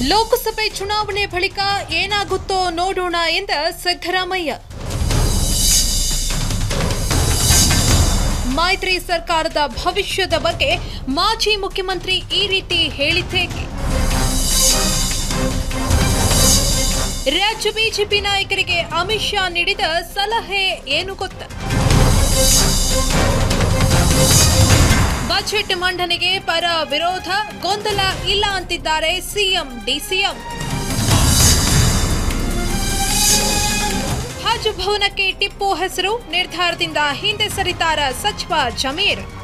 ಲೋಕಸಭೆ ಚುನಾವಣೆ ಬಳಿಕ ಏನಾಗುತ್ತೋ ನೋಡೋಣ ಎಂದ ಸಿದ್ದರಾಮಯ್ಯ ಮೈತ್ರಿ ಸರ್ಕಾರದ ಭವಿಷ್ಯದ ಬಗ್ಗೆ ಮಾಜಿ ಮುಖ್ಯಮಂತ್ರಿ ಈ ರೀತಿ ಹೇಳಿದ್ದೇಕೆ ರಾಜ್ಯ ಬಿಜೆಪಿ ನಾಯಕರಿಗೆ ಅಮಿತ್ ಶಾ ನೀಡಿದ ಸಲಹೆ ಏನು ಗೊತ್ತಾ ಬಜೆಟ್ ಮಂಡನೆಗೆ ಪರ ವಿರೋಧ ಗೊಂದಲ ಇಲ್ಲ ಅಂತಿದ್ದಾರೆ ಸಿಎಂ ಡಿಸಿಎಂ ಹಜ್ ಭವನಕ್ಕೆ ಟಿಪ್ಪು ಹೆಸರು ನಿರ್ಧಾರದಿಂದ ಹಿಂದೆ ಸರಿತಾರ ಸಚಿವ ಜಮೀರ್